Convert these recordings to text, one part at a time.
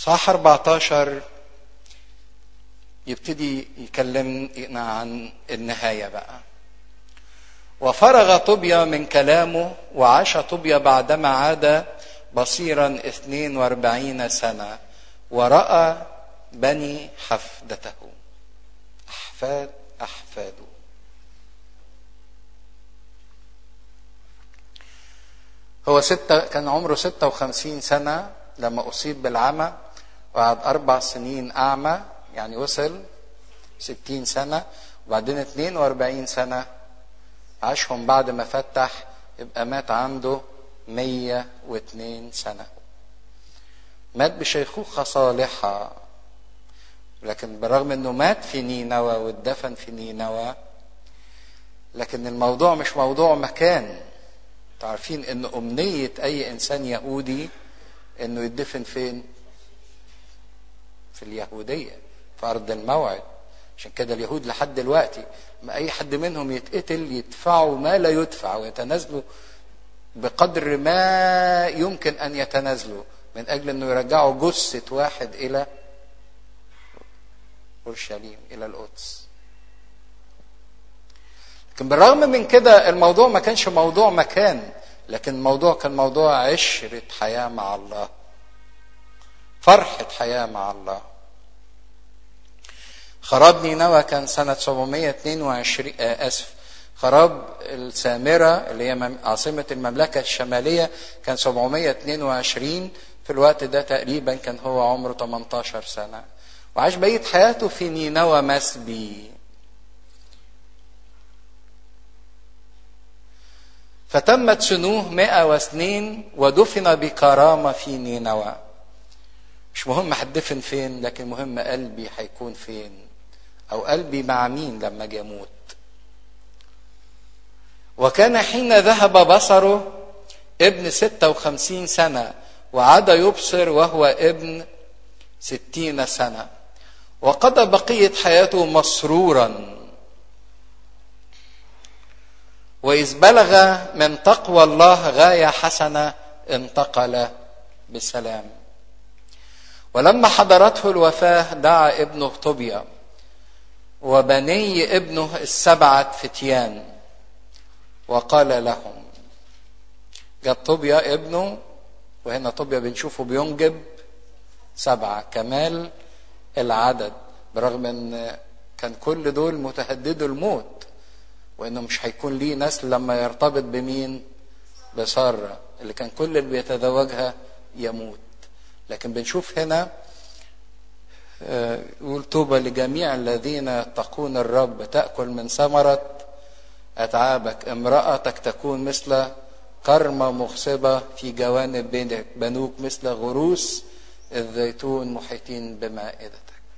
صح 14 يبتدي يكلمنا عن النهاية بقى وفرغ طوبيا من كلامه وعاش طوبيا بعدما عاد بصيرا اثنين واربعين سنة ورأى بني حفدته أحفاد أحفاده هو ستة كان عمره ستة وخمسين سنة لما أصيب بالعمى وقعد أربع سنين أعمى يعني وصل ستين سنة وبعدين اتنين واربعين سنة عاشهم بعد ما فتح يبقى مات عنده مية واتنين سنة مات بشيخوخة صالحة لكن بالرغم انه مات في نينوى واتدفن في نينوى لكن الموضوع مش موضوع مكان عارفين ان امنية اي انسان يهودي انه يدفن فين في اليهودية في ارض الموعد عشان كده اليهود لحد دلوقتي ما اي حد منهم يتقتل يدفعوا ما لا يدفع ويتنازلوا بقدر ما يمكن ان يتنازلوا من اجل انه يرجعوا جثة واحد الى اورشليم الى القدس لكن بالرغم من كده الموضوع ما كانش موضوع مكان لكن الموضوع كان موضوع عشرة حياة مع الله فرحة حياة مع الله خراب نينوى كان سنة 722 آه آسف خراب السامرة اللي هي عاصمة المملكة الشمالية كان 722 في الوقت ده تقريبا كان هو عمره 18 سنة وعاش بقية حياته في نينوى مسبي فتمت سنوه مئة وسنين ودفن بكرامة في نينوى مش مهم هتدفن فين لكن مهم قلبي هيكون فين او قلبي مع مين لما اجي اموت وكان حين ذهب بصره ابن ستة وخمسين سنة وعاد يبصر وهو ابن ستين سنة وقضى بقية حياته مسرورا وإذ بلغ من تقوى الله غاية حسنة انتقل بسلام ولما حضرته الوفاة دعا ابنه طوبيا وبني ابنه السبعة فتيان وقال لهم جاب طوبيا ابنه وهنا طوبيا بنشوفه بينجب سبعة كمال العدد برغم ان كان كل دول متهددوا الموت وانه مش هيكون ليه نسل لما يرتبط بمين بسارة اللي كان كل اللي بيتزوجها يموت لكن بنشوف هنا يقول طوبى لجميع الذين يتقون الرب تأكل من ثمرة أتعابك امرأتك تكون مثل كرمة مخصبة في جوانب بينك بنوك مثل غروس الزيتون محيطين بمائدتك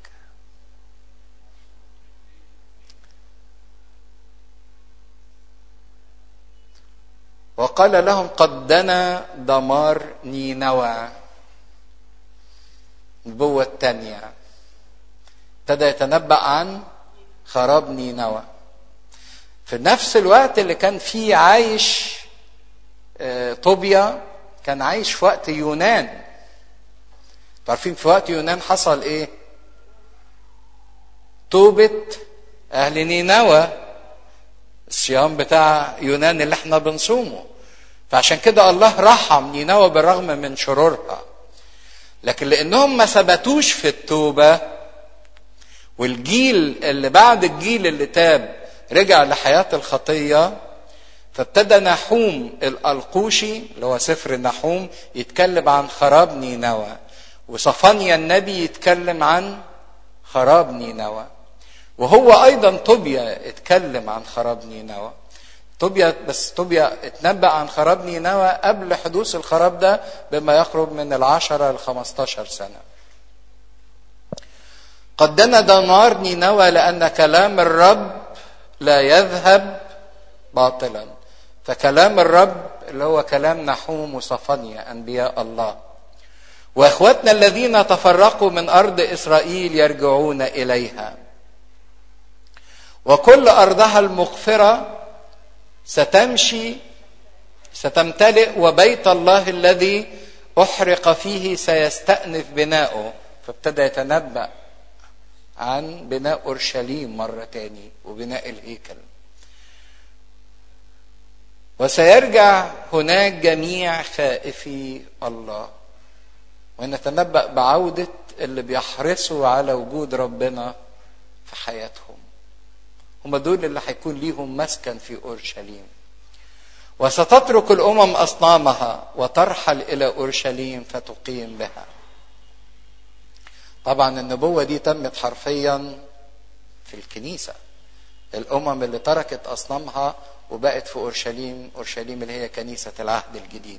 وقال لهم قد دنا دمار نينوى النبوة الثانية ابتدى يتنبأ عن خراب نينوى في نفس الوقت اللي كان فيه عايش طوبيا كان عايش في وقت يونان عارفين في وقت يونان حصل ايه توبة اهل نينوى الصيام بتاع يونان اللي احنا بنصومه فعشان كده الله رحم نينوى بالرغم من شرورها لكن لانهم ما ثبتوش في التوبه والجيل اللي بعد الجيل اللي تاب رجع لحياه الخطيه فابتدى نحوم الالقوشي اللي هو سفر نحوم يتكلم عن خراب نينوى وصفانيا النبي يتكلم عن خراب نينوى وهو ايضا طوبيا اتكلم عن خراب نينوى طوبيا بس طوبيا اتنبأ عن خراب نينوى قبل حدوث الخراب ده بما يقرب من العشرة لخمستاشر سنة قد دنا دمار نينوى لأن كلام الرب لا يذهب باطلا فكلام الرب اللي هو كلام نحوم وصفانيا أنبياء الله وإخوتنا الذين تفرقوا من أرض إسرائيل يرجعون إليها وكل أرضها المغفرة ستمشي ستمتلئ وبيت الله الذي احرق فيه سيستانف بناؤه فابتدى يتنبا عن بناء اورشليم مره تاني وبناء الهيكل وسيرجع هناك جميع خائفي الله ونتنبأ بعودة اللي بيحرصوا على وجود ربنا في حياتهم هم دول اللي هيكون ليهم مسكن في أورشليم وستترك الأمم أصنامها وترحل إلى أورشليم فتقيم بها طبعا النبوة دي تمت حرفيا في الكنيسة الأمم اللي تركت أصنامها وبقت في اورشليم اورشليم اللي هي كنيسه العهد الجديد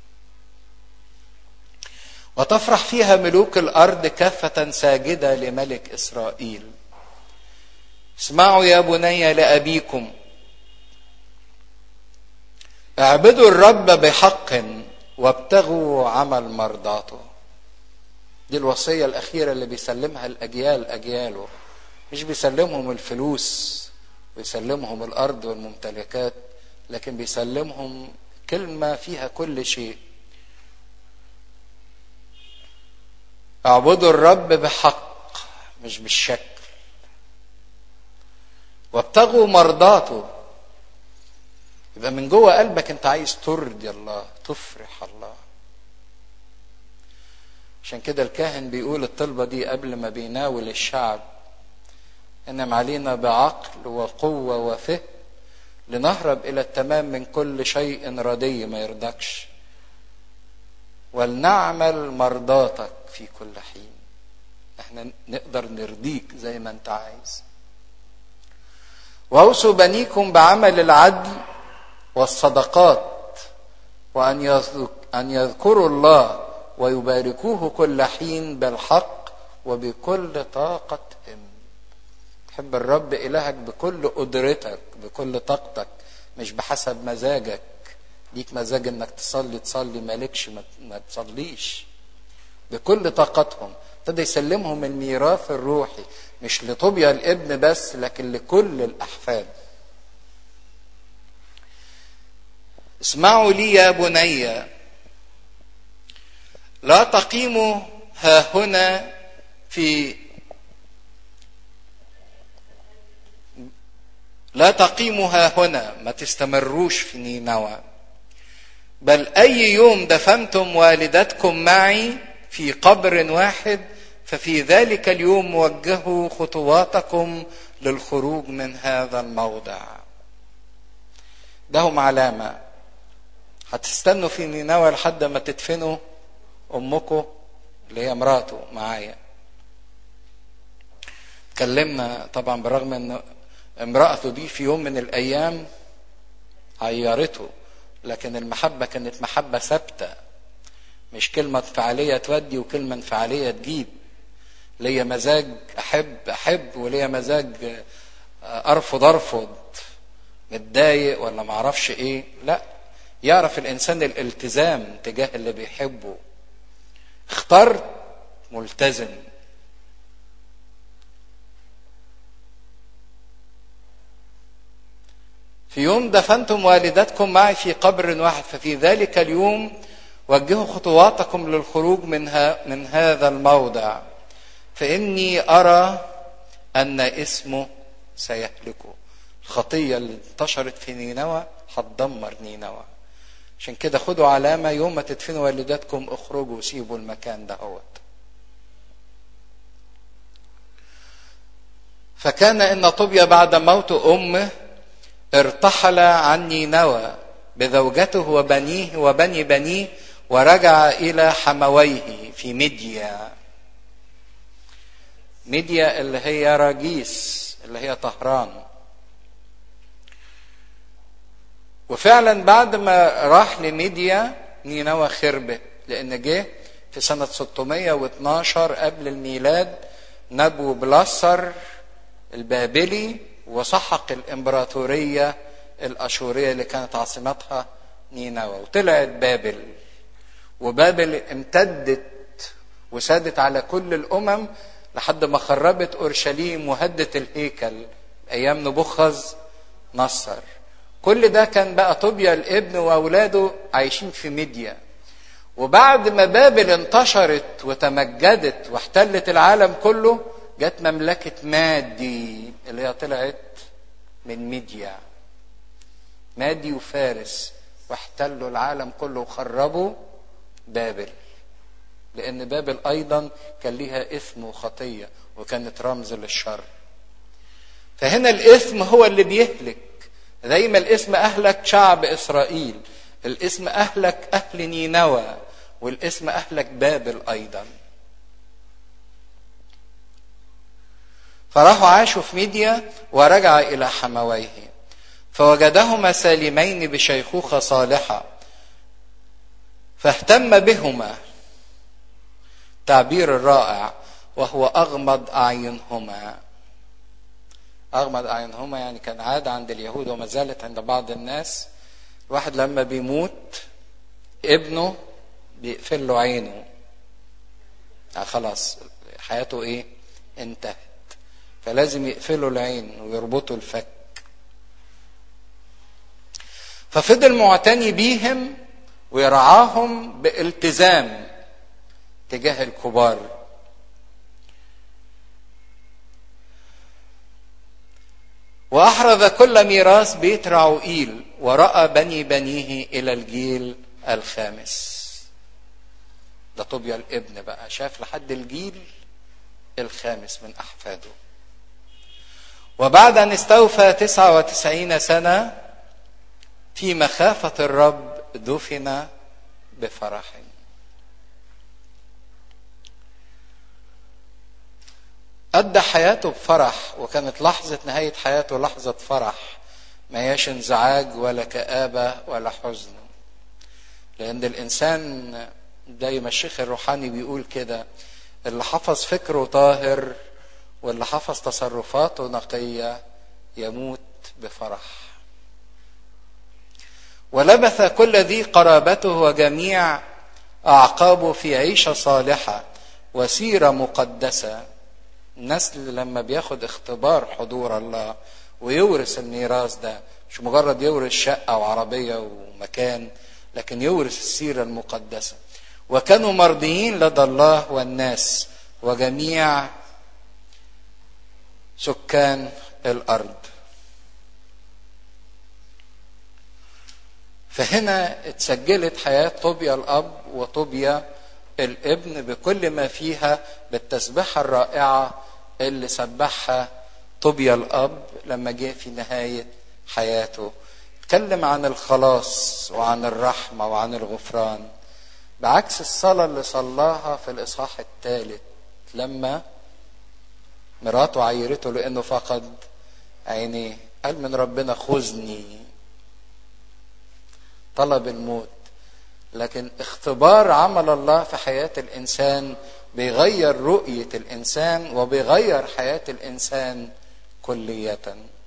وتفرح فيها ملوك الارض كافه ساجده لملك اسرائيل اسمعوا يا بني لابيكم اعبدوا الرب بحق وابتغوا عمل مرضاته دي الوصيه الاخيره اللي بيسلمها الاجيال اجياله مش بيسلمهم الفلوس بيسلمهم الارض والممتلكات لكن بيسلمهم كلمه فيها كل شيء اعبدوا الرب بحق مش بالشكل وابتغوا مرضاته يبقى من جوه قلبك انت عايز ترضي الله تفرح الله عشان كده الكاهن بيقول الطلبه دي قبل ما بيناول الشعب انم علينا بعقل وقوه وفهم لنهرب الى التمام من كل شيء ردي ما يرضكش ولنعمل مرضاتك في كل حين احنا نقدر نرضيك زي ما انت عايز واوصوا بنيكم بعمل العدل والصدقات وان ان يذكروا الله ويباركوه كل حين بالحق وبكل طاقه هم تحب الرب إلهك بكل قدرتك بكل طاقتك مش بحسب مزاجك ليك مزاج انك تصلي تصلي مالكش ما تصليش بكل طاقتهم ابتدى يسلمهم الميراث الروحي مش لطوبيا الابن بس لكن لكل الاحفاد اسمعوا لي يا بني لا تقيموا ها هنا في لا تقيموا ها هنا ما تستمروش في نينوى بل أي يوم دفنتم والدتكم معي في قبر واحد ففي ذلك اليوم وجهوا خطواتكم للخروج من هذا الموضع لهم علامة هتستنوا في نينوى لحد ما تدفنوا أمكم اللي هي مراته معايا اتكلمنا طبعا بالرغم ان امرأته دي في يوم من الأيام عيرته لكن المحبة كانت محبة ثابتة مش كلمة انفعالية تودي وكلمة انفعالية تجيب ليا مزاج أحب أحب وليا مزاج أرفض أرفض متضايق ولا معرفش إيه لا يعرف الإنسان الالتزام تجاه اللي بيحبه اخترت ملتزم في يوم دفنتم والدتكم معي في قبر واحد ففي ذلك اليوم وجهوا خطواتكم للخروج منها من هذا الموضع فإني أرى أن اسمه سيهلكه الخطية اللي انتشرت في نينوى هتدمر نينوى عشان كده خدوا علامة يوم ما تدفنوا والدتكم اخرجوا سيبوا المكان دهوت فكان إن طوبيا بعد موت أمه ارتحل عن نينوى بزوجته وبنيه وبني بنيه ورجع إلى حمويه في ميديا ميديا اللي هي راجيس اللي هي طهران وفعلا بعد ما راح لميديا نينوى خربت لأن جه في سنة 612 قبل الميلاد نبو بلاسر البابلي وسحق الإمبراطورية الأشورية اللي كانت عاصمتها نينوى وطلعت بابل وبابل امتدت وسادت على كل الأمم لحد ما خربت أورشليم وهدت الهيكل أيام نبوخذ نصر كل ده كان بقى طوبيا الابن وأولاده عايشين في ميديا وبعد ما بابل انتشرت وتمجدت واحتلت العالم كله جت مملكة مادي اللي هي طلعت من ميديا مادي وفارس واحتلوا العالم كله وخربوا بابل لأن بابل أيضا كان ليها إثم وخطية وكانت رمز للشر فهنا الإثم هو اللي بيهلك زي ما الإثم أهلك شعب إسرائيل الإثم أهلك أهل نينوى والاسم أهلك بابل أيضا فراحوا عاشوا في ميديا ورجع إلى حمويه فوجدهما سالمين بشيخوخة صالحة فاهتم بهما تعبير الرائع وهو أغمض أعينهما أغمض أعينهما يعني كان عادة عند اليهود وما زالت عند بعض الناس الواحد لما بيموت ابنه بيقفل له عينه يعني خلاص حياته ايه انتهت فلازم يقفلوا العين ويربطوا الفك ففضل معتني بيهم ويرعاهم بالتزام تجاه الكبار واحرز كل ميراث بيت رعوئيل وراى بني بنيه الى الجيل الخامس ده طوبيا الابن بقى شاف لحد الجيل الخامس من أحفاده وبعد أن استوفى تسعة وتسعين سنة في مخافة الرب دفن بفرح أدى حياته بفرح وكانت لحظة نهاية حياته لحظة فرح ما هياش انزعاج ولا كآبة ولا حزن لأن الإنسان زي ما الشيخ الروحاني بيقول كده اللي حفظ فكره طاهر واللي حفظ تصرفاته نقية يموت بفرح ولبث كل ذي قرابته وجميع أعقابه في عيشة صالحة وسيرة مقدسة النسل لما بياخد اختبار حضور الله ويورث الميراث ده مش مجرد يورث شقة وعربية ومكان لكن يورث السيرة المقدسة وكانوا مرضيين لدى الله والناس وجميع سكان الارض فهنا اتسجلت حياه طوبيا الاب وطوبيا الابن بكل ما فيها بالتسبيحه الرائعه اللي سبحها طوبيا الاب لما جه في نهايه حياته اتكلم عن الخلاص وعن الرحمه وعن الغفران بعكس الصلاة اللي صلاها في الإصحاح الثالث لما مراته عيرته لأنه فقد عينيه قال من ربنا خذني طلب الموت لكن اختبار عمل الله في حياة الإنسان بيغير رؤية الإنسان وبيغير حياة الإنسان كلية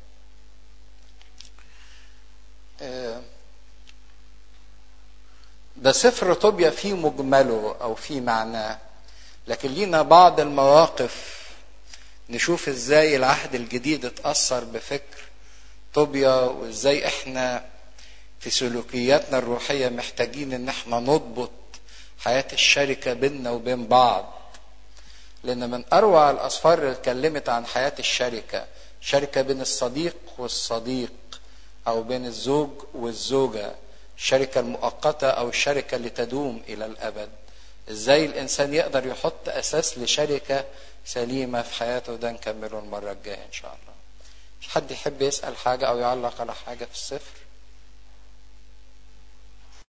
ده سفر طوبيا فيه مجمله او فيه معناه لكن لينا بعض المواقف نشوف ازاي العهد الجديد اتأثر بفكر طوبيا وازاي احنا في سلوكياتنا الروحية محتاجين ان احنا نضبط حياة الشركة بيننا وبين بعض لان من اروع الاسفار اللي اتكلمت عن حياة الشركة شركة بين الصديق والصديق او بين الزوج والزوجة الشركة المؤقتة أو الشركة اللي تدوم إلى الأبد إزاي الإنسان يقدر يحط أساس لشركة سليمة في حياته ده نكمله المرة الجاية إن شاء الله مش حد يحب يسأل حاجة أو يعلق على حاجة في السفر